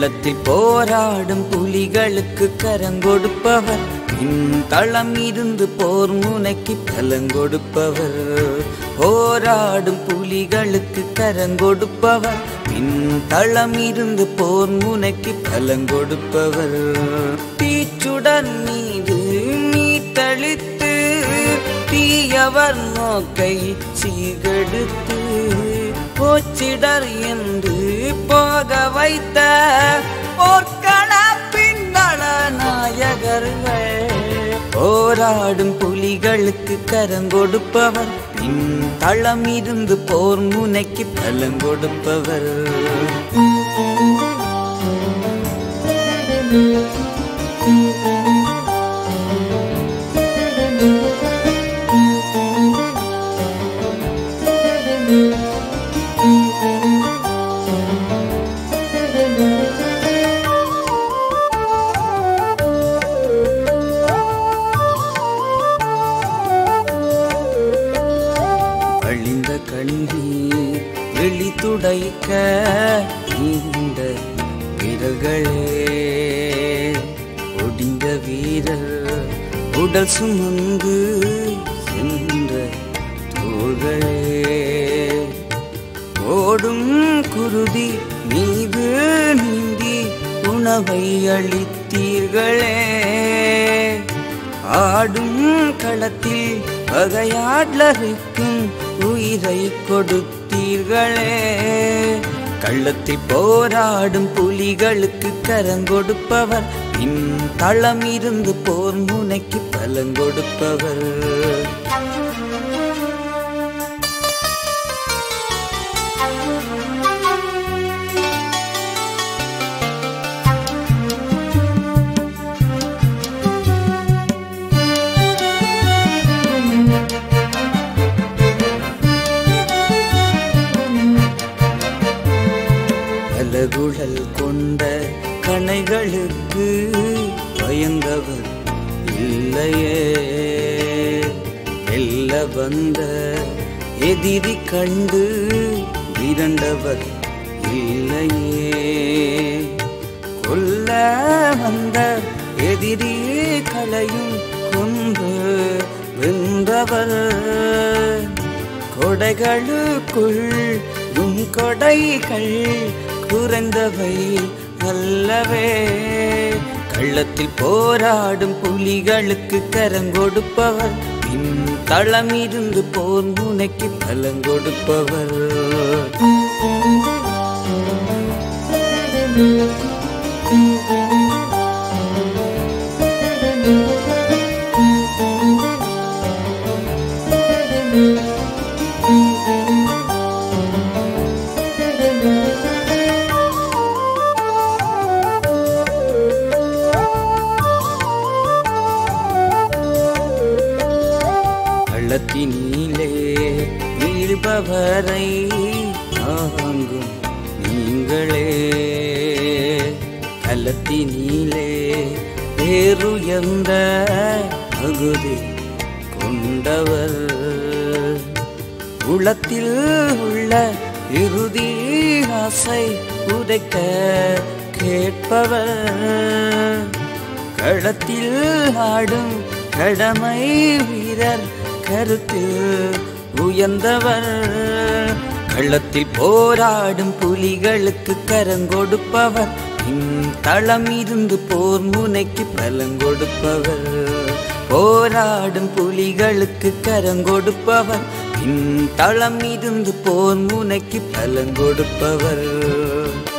கள்ளத்தில் போராடும் புலிகளுக்கு கரங்கொடுப்பவர் பின்தளம் இருந்து போர் முனைக்கு பலங்கொடுப்பவர் போராடும் புலிகளுக்கு கரங்கொடுப்பவர் பின்தளம் இருந்து போர் முனைக்கு பலங்கொடுப்பவர் தீச்சுடன் மீது நீ தளித்து தீயவர் நோக்கை சீர்கெடுத்து போச்சிடர் என்று போக வைத்த போர்க்கள பின்னள நாயகர்கள் போராடும் புலிகளுக்கு கரங்கொடுப்பவர் பின் தளம் இருந்து போர் முனைக்கு பலங்கொடுப்பவர் வழிந்த கண்ணீர் வெளி துடைக்க நீண்ட வீரர்களே ஒடிந்த வீரர் உடல் சுமந்து சென்ற தோள்களே ஓடும் குருதி மீது நீந்தி உணவை அளித்தீர்களே ஆடும் களத்தில் பகையாடலருக்கும் உயிரை கொடுத்தீர்களே கள்ளத்தில் போராடும் புலிகளுக்கு கரங்கொடுப்பவர் பின் தளம் இருந்து போர் முனைக்கு பலங்கொடுப்பவர் பலகுழல் கொண்ட கணைகளுக்கு பயந்தவர் இல்லையே வெல்ல வந்த எதிரி கண்டு விரண்டவர் இல்லையே கொல்ல வந்த எதிரி களையும் கொண்டு வென்றவர் கொடைகளுக்குள் உன் கொடைகள் குறைந்தவை அல்லவே கள்ளத்தில் போராடும் புலிகளுக்கு கரங்கொடுப்பவர் பின் தளம் இருந்து போர் முனைக்கு பலங்கொடுப்பவர் கள்ளத்தினிலே வீழ்பவரை தாங்கும் நீங்களே கள்ளத்தினிலே பேருயர்ந்த தகுதி கொண்டவர் உளத்தில் உள்ள இறுதி ஆசை உதைக்க கேட்பவர் களத்தில் ஆடும் கடமை வீரர் கருத்தில் உயர்ந்தவர் களத்தில் போராடும் புலிகளுக்கு கரங்கொடுப்பவர் பின் தளம் இருந்து போர் முனைக்கு பலங்கொடுப்பவர் போராடும் புலிகளுக்கு கரங்கொடுப்பவர் பின் தளம் இருந்து போர் முனைக்கு பலங்கொடுப்பவர்